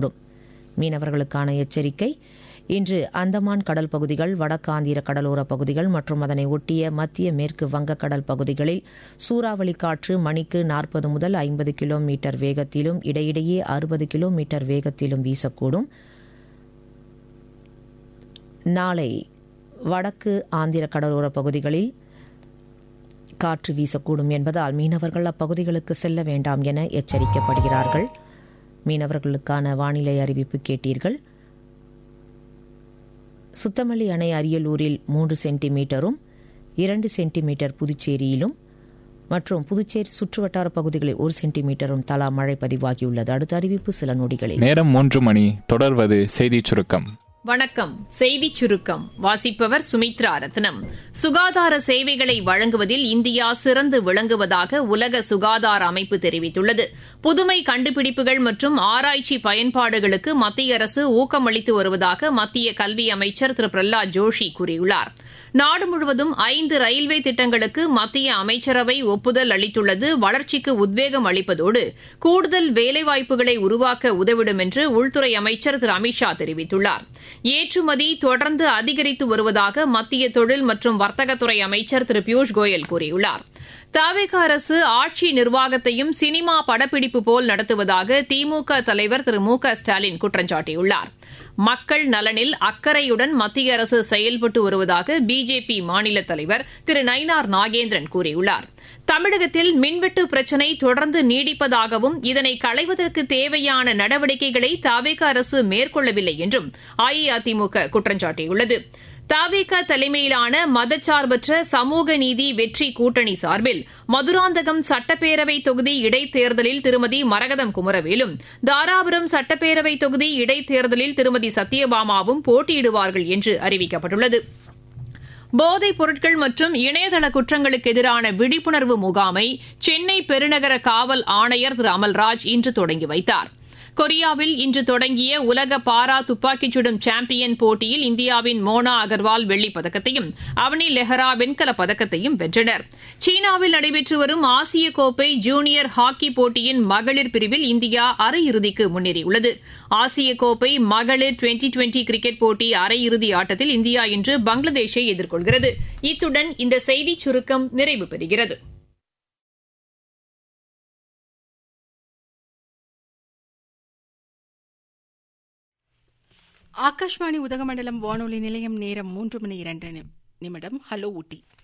வீசக்கூடும் மீனவர்களுக்கான எச்சரிக்கை இன்று அந்தமான் கடல் பகுதிகள் வடக்காந்திர கடலோர பகுதிகள் மற்றும் அதனை ஒட்டிய மத்திய மேற்கு வங்கக்கடல் பகுதிகளில் சூறாவளி காற்று மணிக்கு நாற்பது முதல் ஐம்பது கிலோமீட்டர் வேகத்திலும் இடையிடையே அறுபது கிலோமீட்டர் வேகத்திலும் வீசக்கூடும் நாளை வடக்கு ஆந்திர கடலோர பகுதிகளில் காற்று வீசக்கூடும் என்பதால் மீனவர்கள் அப்பகுதிகளுக்கு செல்ல வேண்டாம் என எச்சரிக்கப்படுகிறார்கள் மீனவர்களுக்கான வானிலை அறிவிப்பு கேட்டீர்கள் சுத்தமல்லி அணை அரியலூரில் மூன்று சென்டிமீட்டரும் இரண்டு சென்டிமீட்டர் புதுச்சேரியிலும் மற்றும் புதுச்சேரி சுற்றுவட்டார பகுதிகளில் ஒரு சென்டிமீட்டரும் தலா மழை பதிவாகியுள்ளது அடுத்த அறிவிப்பு சில நொடிகளில் நேரம் மூன்று மணி தொடர்வது செய்திச் சுருக்கம் வணக்கம் செய்தி சுருக்கம் வாசிப்பவர் சுமித்ரா ரத்னம் சுகாதார சேவைகளை வழங்குவதில் இந்தியா சிறந்து விளங்குவதாக உலக சுகாதார அமைப்பு தெரிவித்துள்ளது புதுமை கண்டுபிடிப்புகள் மற்றும் ஆராய்ச்சி பயன்பாடுகளுக்கு மத்திய அரசு ஊக்கமளித்து வருவதாக மத்திய கல்வி அமைச்சர் திரு பிரஹ்லாத் ஜோஷி கூறியுள்ளார் நாடு முழுவதும் ஐந்து ரயில்வே திட்டங்களுக்கு மத்திய அமைச்சரவை ஒப்புதல் அளித்துள்ளது வளர்ச்சிக்கு உத்வேகம் அளிப்பதோடு கூடுதல் வேலைவாய்ப்புகளை உருவாக்க உதவிடும் என்று உள்துறை அமைச்சர் திரு அமித்ஷா தெரிவித்துள்ளார் ஏற்றுமதி தொடர்ந்து அதிகரித்து வருவதாக மத்திய தொழில் மற்றும் வர்த்தகத்துறை அமைச்சர் திரு பியூஷ் கோயல் கூறியுள்ளார் தவிக அரசு ஆட்சி நிர்வாகத்தையும் சினிமா படப்பிடிப்பு போல் நடத்துவதாக திமுக தலைவர் திரு மு க ஸ்டாலின் குற்றம் சாட்டியுள்ளார் மக்கள் நலனில் அக்கறையுடன் மத்திய அரசு செயல்பட்டு வருவதாக பிஜேபி மாநில தலைவர் திரு நயினார் நாகேந்திரன் கூறியுள்ளார் தமிழகத்தில் மின்வெட்டு பிரச்சினை தொடர்ந்து நீடிப்பதாகவும் இதனை களைவதற்கு தேவையான நடவடிக்கைகளை தவிக அரசு மேற்கொள்ளவில்லை என்றும் அஇஅதிமுக குற்றம் சாட்டியுள்ளது தவிக தலைமையிலான மதச்சார்பற்ற சமூக நீதி வெற்றி கூட்டணி சார்பில் மதுராந்தகம் சட்டப்பேரவை தொகுதி இடைத்தேர்தலில் திருமதி மரகதம் குமரவேலும் தாராபுரம் சட்டப்பேரவை தொகுதி இடைத்தேர்தலில் திருமதி சத்யபாமாவும் போட்டியிடுவார்கள் என்று அறிவிக்கப்பட்டுள்ளது போதைப் பொருட்கள் மற்றும் இணையதள குற்றங்களுக்கு எதிரான விழிப்புணர்வு முகாமை சென்னை பெருநகர காவல் ஆணையர் திரு அமல்ராஜ் இன்று தொடங்கி வைத்தார் கொரியாவில் இன்று தொடங்கிய உலக பாரா துப்பாக்கிச் சுடும் சாம்பியன் போட்டியில் இந்தியாவின் மோனா அகர்வால் வெள்ளிப் பதக்கத்தையும் அவனி லெஹரா வெண்கலப் பதக்கத்தையும் வென்றனர் சீனாவில் நடைபெற்று வரும் ஆசிய கோப்பை ஜூனியர் ஹாக்கி போட்டியின் மகளிர் பிரிவில் இந்தியா அரையிறுதிக்கு முன்னேறியுள்ளது ஆசிய கோப்பை மகளிர் டுவெண்டி டுவெண்டி கிரிக்கெட் போட்டி அரையிறுதி ஆட்டத்தில் இந்தியா இன்று பங்களாதேஷை எதிர்கொள்கிறது இத்துடன் இந்த செய்திச் சுருக்கம் நிறைவு பெறுகிறது ஆகாஷ்வாணி உதகமண்டலம் வானொலி நிலையம் நேரம் மூன்று மணி இரண்டு நிமிடம் ஹலோ ஊட்டி